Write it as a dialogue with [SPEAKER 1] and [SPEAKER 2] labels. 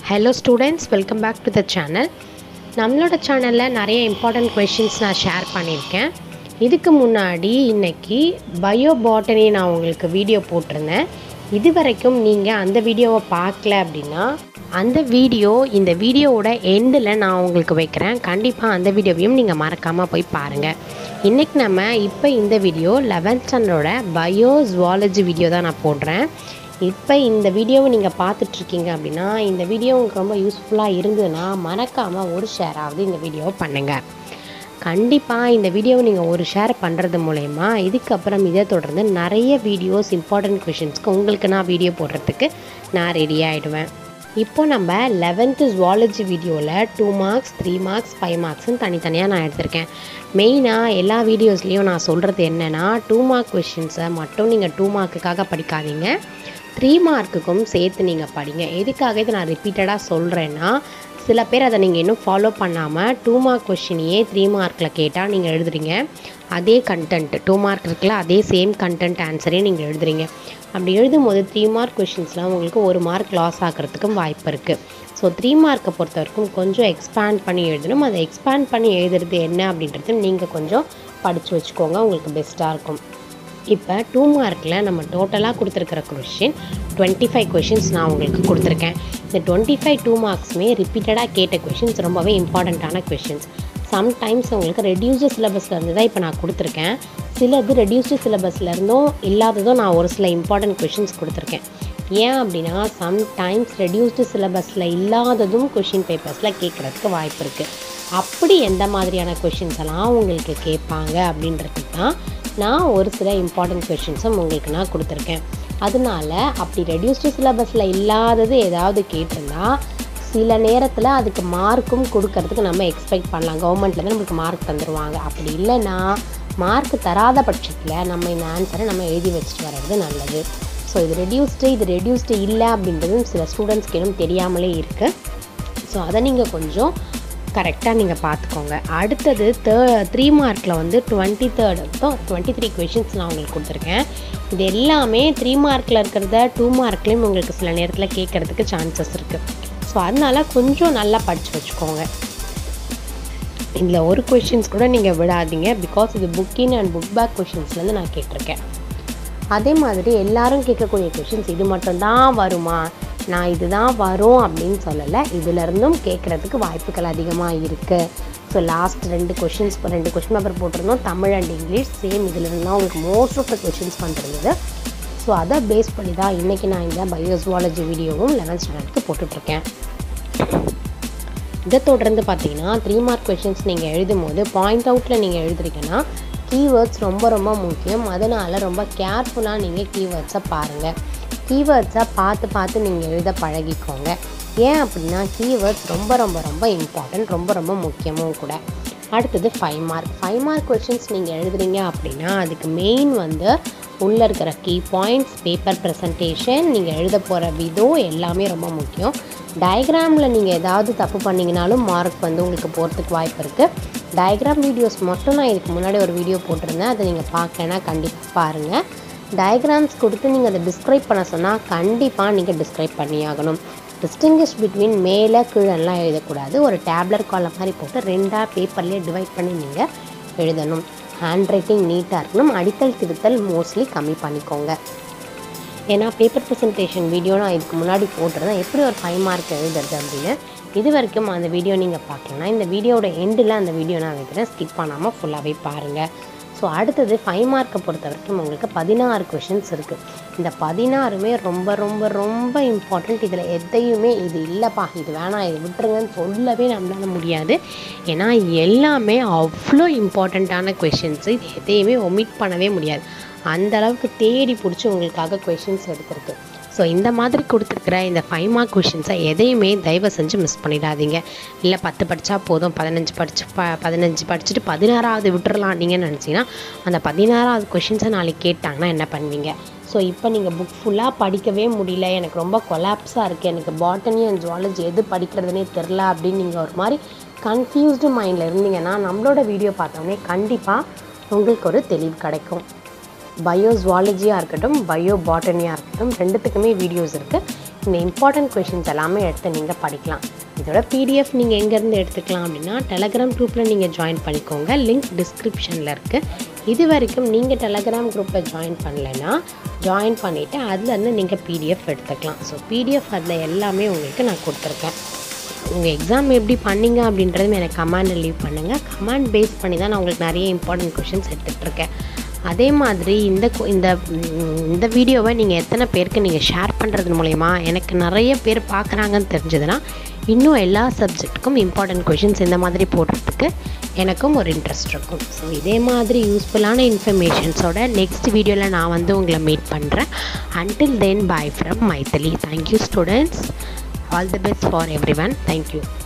[SPEAKER 1] hello students welcome back to the channel நம்மளோட சேனலில் நிறைய இம்பார்ட்டன்ட் கொஷின்ஸ் நான் ஷேர் பண்ணியிருக்கேன் இதுக்கு முன்னாடி இன்னைக்கு பயோ பாட்டனி நான் உங்களுக்கு வீடியோ போட்டிருந்தேன் இது வரைக்கும் நீங்கள் அந்த வீடியோவை பார்க்கல அப்படின்னா அந்த வீடியோ இந்த வீடியோவோட எண்டில் நான் உங்களுக்கு வைக்கிறேன் கண்டிப்பாக அந்த வீடியோவையும் நீங்கள் மறக்காமல் போய் பாருங்கள் இன்றைக்கி நம்ம இப்போ இந்த வீடியோ லெவன்த் ஸ்டாண்டர்டோட பயோ ஜுவாலஜி வீடியோ தான் நான் போடுறேன் இப்போ இந்த வீடியோவை நீங்கள் பார்த்துட்ருக்கீங்க அப்படின்னா இந்த வீடியோ உங்களுக்கு ரொம்ப யூஸ்ஃபுல்லாக இருந்ததுன்னா மறக்காமல் ஒரு ஷேராவது இந்த வீடியோவை பண்ணுங்கள் கண்டிப்பாக இந்த வீடியோவை நீங்கள் ஒரு ஷேர் பண்ணுறது மூலயமா இதுக்கப்புறம் இதை தொடர்ந்து நிறைய வீடியோஸ் இம்பார்ட்டன்ட் கொஷின்ஸ்க்கு உங்களுக்கு நான் வீடியோ போடுறதுக்கு நான் ரெடி ஆகிடுவேன் இப்போ நம்ம லெவன்த்து ஜுவாலஜி வீடியோவில் two marks three marks five மார்க்ஸ்னு தனித்தனியாக நான் எடுத்திருக்கேன் மெயினாக எல்லா வீடியோஸ்லேயும் நான் சொல்கிறது என்னென்னா டூ மார்க் கொஷின்ஸை மட்டும் நீங்கள் டூ மார்க்குக்காக படிக்காதீங்க த்ரீ மார்க்குக்கும் சேர்த்து நீங்கள் படிங்க எதுக்காக இதை நான் ரிப்பீட்டடாக சொல்கிறேன்னா சில பேர் அதை நீங்கள் இன்னும் ஃபாலோ பண்ணாமல் டூ மார்க் கொஷினையே த்ரீ மார்க்கில் கேட்டால் நீங்கள் எழுதுறீங்க அதே கண்டென்ட் டூ மார்க் இருக்குல்ல அதே சேம் கண்டென்ட் ஆன்சரே நீங்கள் எழுதுறீங்க அப்படி எழுதும்போது த்ரீ மார்க் கொஷின்ஸ்லாம் உங்களுக்கு ஒரு மார்க் லாஸ் ஆகிறதுக்கும் வாய்ப்பு இருக்குது ஸோ த்ரீ மார்க்கை பொறுத்த வரைக்கும் கொஞ்சம் எக்ஸ்பேண்ட் பண்ணி எழுதணும் அதை எக்ஸ்பேண்ட் பண்ணி எழுதுறது என்ன அப்படின்றது நீங்கள் கொஞ்சம் படித்து வச்சுக்கோங்க உங்களுக்கு பெஸ்ட்டாக இருக்கும் இப்போ டூ மார்க்கில் நம்ம டோட்டலாக கொடுத்துருக்கிற கொஷின் டுவெண்ட்டி ஃபைவ் கொஷின்ஸ் நான் உங்களுக்கு கொடுத்துருக்கேன் இந்த டுவெண்ட்டி ஃபைவ் டூ மார்க்ஸுமே ரிப்பீட்டடாக கேட்ட கொஷின்ஸ் ரொம்பவே இம்பார்ட்டண்ட்டான கொஷின்ஸ் சம்டைம்ஸ் உங்களுக்கு ரெடியூஸ்டு சிலபஸில் இருந்து தான் இப்போ நான் கொடுத்துருக்கேன் சிலது ரெடியூஸ்டு சிலபஸில் இருந்தும் இல்லாததும் நான் ஒரு சில இம்பார்ட்டன்ட் கொஷின்ஸ் கொடுத்துருக்கேன் ஏன் அப்படின்னா சம்டைம்ஸ் ரெடியூஸ்டு சிலபஸில் இல்லாததும் கொஷின் பேப்பர்ஸில் கேட்குறதுக்கு வாய்ப்பு இருக்குது அப்படி எந்த மாதிரியான கொஷின்ஸ் எல்லாம் உங்களுக்கு கேட்பாங்க அப்படின்றதுக்கு தான் நான் ஒரு சில இம்பார்ட்டன்ட் கொஷின்ஸும் உங்களுக்கு நான் கொடுத்துருக்கேன் அதனால அப்படி ரெடியூஸ்டு சிலபஸில் இல்லாதது ஏதாவது கேட்டிருந்தா சில நேரத்தில் அதுக்கு மார்க்கும் கொடுக்கறதுக்கு நம்ம எக்ஸ்பெக்ட் பண்ணலாம் கவர்மெண்ட்லேருந்து நம்மளுக்கு மார்க் தந்துடுவாங்க அப்படி இல்லைன்னா மார்க் தராத பட்சத்தில் நம்ம இந்த ஆன்சரை நம்ம எழுதி வச்சுட்டு வர்றது நல்லது ஸோ இது ரெடியூஸ்டு இது ரெடியூஸ்டு இல்லை அப்படின்றதும் சில ஸ்டூடெண்ட்ஸ்க்கு இன்னும் தெரியாமலே இருக்குது ஸோ அதை நீங்கள் கொஞ்சம் கரெக்டாக நீங்கள் பார்த்துக்கோங்க அடுத்தது தே த்ரீ மார்க்கில் வந்து twenty third twenty three questions நான் உங்களுக்கு கொடுத்துருக்கேன் இது எல்லாமே த்ரீ மார்க்கில் இருக்கிறத டூ மார்க்லேயும் உங்களுக்கு சில நேரத்தில் கேட்குறதுக்கு சான்சஸ் இருக்குது ஸோ அதனால் கொஞ்சம் நல்லா படித்து வச்சுக்கோங்க இதில் ஒரு கொஷின்ஸ் கூட நீங்கள் விடாதீங்க பிகாஸ் இது புக்கின் அண்ட் புக் பேக் கொஷின்ஸ்லேருந்து நான் கேட்டிருக்கேன் அதே மாதிரி எல்லாரும் கேட்கக்கூடிய கொஷின்ஸ் இது மட்டும்தான் வருமா நான் இதுதான் வரும் அப்படின்னு சொல்லலை இதுலேருந்தும் கேட்குறதுக்கு வாய்ப்புகள் அதிகமாக இருக்குது ஸோ லாஸ்ட் ரெண்டு கொஷின்ஸ் ரெண்டு கொஷின் பேப்பர் போட்டிருந்தோம் தமிழ் அண்ட் இங்கிலீஷ் சேம் இதுலேருந்து தான் உங்களுக்கு மோஸ்ட் ஆஃப் த கொஷின்ஸ் வந்துருந்தது ஸோ அதை பேஸ் பண்ணி தான் இன்றைக்கி நான் இந்த பயோசுவாலஜி வீடியோவும் லெவன்த் ஸ்டாண்டர்டுக்கு போட்டுட்ருக்கேன் இதை தொடர்ந்து பார்த்தீங்கன்னா த்ரீ மார்க் கொஷின்ஸ் நீங்கள் எழுதும் போது பாயிண்ட் அவுட்டில் நீங்கள் எழுதுறீங்கன்னா கீவேர்ட்ஸ் ரொம்ப ரொம்ப முக்கியம் அதனால் ரொம்ப கேர்ஃபுல்லாக நீங்கள் கீவேர்ட்ஸை பாருங்கள் கீவேர்ட்ஸை பார்த்து பார்த்து நீங்கள் எழுத பழகிக்கோங்க ஏன் அப்படின்னா கீவேர்ட்ஸ் ரொம்ப ரொம்ப ரொம்ப இம்பார்ட்டன்ட் ரொம்ப ரொம்ப முக்கியமும் கூட அடுத்தது five mark five mark questions நீங்கள் எழுதுறீங்க அப்படின்னா அதுக்கு மெயின் வந்து உள்ளே இருக்கிற கீ பாயிண்ட்ஸ் பேப்பர் ப்ரெசன்டேஷன் நீங்கள் எழுத போகிற விதம் எல்லாமே ரொம்ப முக்கியம் டயக்ராமில் நீங்கள் ஏதாவது தப்பு பண்ணிங்கனாலும் மார்க் வந்து உங்களுக்கு போகிறதுக்கு வாய்ப்பு இருக்குது டயக்ராம் வீடியோஸ் மட்டும் நான் இதுக்கு முன்னாடி ஒரு வீடியோ போட்டிருந்தேன் அதை நீங்கள் பார்க்கலன்னா கண்டிப்பாக பாருங்கள் டயக்ராம்ஸ் கொடுத்து நீங்கள் அதை டிஸ்கிரைப் பண்ண சொன்னால் கண்டிப்பாக நீங்கள் டிஸ்கிரைப் பண்ணி ஆகணும் டிஸ்டிங்கிஷ் பிட்வீன் மேலே கீழெல்லாம் எழுதக்கூடாது ஒரு டேப்லர் காலம் மாதிரி போட்டு ரெண்டாக பேப்பர்லேயே டிவைட் பண்ணி நீங்கள் எழுதணும் ஹேண்ட் ரைட்டிங் நீட்டாக இருக்கணும் அடித்தல் திருத்தல் மோஸ்ட்லி கம்மி பண்ணிக்கோங்க ஏன்னா பேப்பர் ப்ரெசன்டேஷன் வீடியோ நான் இதுக்கு முன்னாடி போட்டிருந்தேன் எப்படி ஒரு ஃபைவ் மார்க் எழுதுறது அப்படின்னு இது வரைக்கும் அந்த வீடியோ நீங்கள் பார்க்கலன்னா இந்த வீடியோட எண்டில் அந்த வீடியோ நான் வைக்கிறேன் ஸ்கிப் பண்ணாமல் ஃபுல்லாகவே பாருங்கள் ஸோ அடுத்தது ஃபைவ் மார்க்கை பொறுத்த வரைக்கும் உங்களுக்கு பதினாறு கொஷின்ஸ் இருக்குது இந்த பதினாறுமே ரொம்ப ரொம்ப ரொம்ப இம்பார்ட்டண்ட் இதில் எதையுமே இது இல்லைப்பா இது வேணாம் இது விட்டுருங்கன்னு சொல்லவே நம்மளால முடியாது ஏன்னா எல்லாமே அவ்வளோ இம்பார்ட்டண்ட்டான கொஷின்ஸு இது எதையுமே ஒமிட் பண்ணவே முடியாது அந்த அளவுக்கு தேடி பிடிச்சி உங்களுக்காக கொஷின்ஸ் எடுத்திருக்கு ஸோ இந்த மாதிரி கொடுத்துருக்குற இந்த ஃபைவ் மார்க் கொஷின்ஸை எதையுமே தயவு செஞ்சு மிஸ் பண்ணிடாதீங்க இல்லை பத்து படித்தா போதும் பதினஞ்சு படிச்சு ப பதினஞ்சு படிச்சுட்டு பதினாறாவது விட்டுறலாம் நீங்கள் நினச்சிங்கன்னா அந்த பதினாறாவது கொஷின்ஸை நாளைக்கு கேட்டாங்கன்னா என்ன பண்ணுவீங்க ஸோ இப்போ நீங்கள் புக் ஃபுல்லாக படிக்கவே முடியல எனக்கு ரொம்ப கொலாப்ஸாக இருக்குது எனக்கு பாட்டனி அண்ட் ஜுவாலஜி எது படிக்கிறதுனே தெரில அப்படின்னு நீங்கள் ஒரு மாதிரி கன்ஃபியூஸ்டு மைண்டில் இருந்தீங்கன்னா நம்மளோட வீடியோ பார்த்தோன்னே கண்டிப்பாக உங்களுக்கு ஒரு தெளிவு கிடைக்கும் பயோ ஜுவாலஜியாக இருக்கட்டும் பயோ பாட்டனியாக இருக்கட்டும் ரெண்டுத்துக்குமே வீடியோஸ் இருக்குது இந்த இம்பார்ட்டன்ட் கொஷின்ஸ் எல்லாமே எடுத்து நீங்கள் படிக்கலாம் இதோட பிடிஎஃப் நீங்கள் எங்கேருந்து எடுத்துக்கலாம் அப்படின்னா டெலகிராம் குரூப்பில் நீங்கள் ஜாயின் பண்ணிக்கோங்க லிங்க் டிஸ்கிரிப்ஷனில் இருக்குது இது வரைக்கும் நீங்கள் டெலகிராம் குரூப்பில் ஜாயின் பண்ணலைன்னா ஜாயின் பண்ணிவிட்டு அதுலேருந்து நீங்கள் பிடிஎஃப் எடுத்துக்கலாம் ஸோ பிடிஎஃப் அதில் எல்லாமே உங்களுக்கு நான் கொடுத்துருக்கேன் உங்கள் எக்ஸாம் எப்படி பண்ணீங்க அப்படின்றதும் எனக்கு கமெண்டில் லீவ் பண்ணுங்கள் கமெண்ட் பேஸ் பண்ணி தான் நான் உங்களுக்கு நிறைய இம்பார்ட்டன்ட் கொஷின்ஸ் எடுத்துகிட்ருக்கேன் அதே மாதிரி இந்த கு- இந்த ம், இந்த வீடியோவை நீங்கள் எத்தனை பேருக்கு நீங்கள் ஷேர் பண்ணுறது மூலயமா எனக்கு நிறைய பேர் பார்க்குறாங்கன்னு தெரிஞ்சதுன்னா இன்னும் எல்லா சப்ஜெக்ட்டுக்கும் இம்பார்ட்டன்ட் கொஷின்ஸ் இந்த மாதிரி போடுறதுக்கு எனக்கும் ஒரு இன்ட்ரெஸ்ட் இருக்கும் ஸோ இதே மாதிரி யூஸ்ஃபுல்லான இன்ஃபர்மேஷன்ஸோட நெக்ஸ்ட் வீடியோவில் நான் வந்து உங்களை மீட் பண்ணுறேன் until then bye from Mythili thank you students all the best for everyone thank you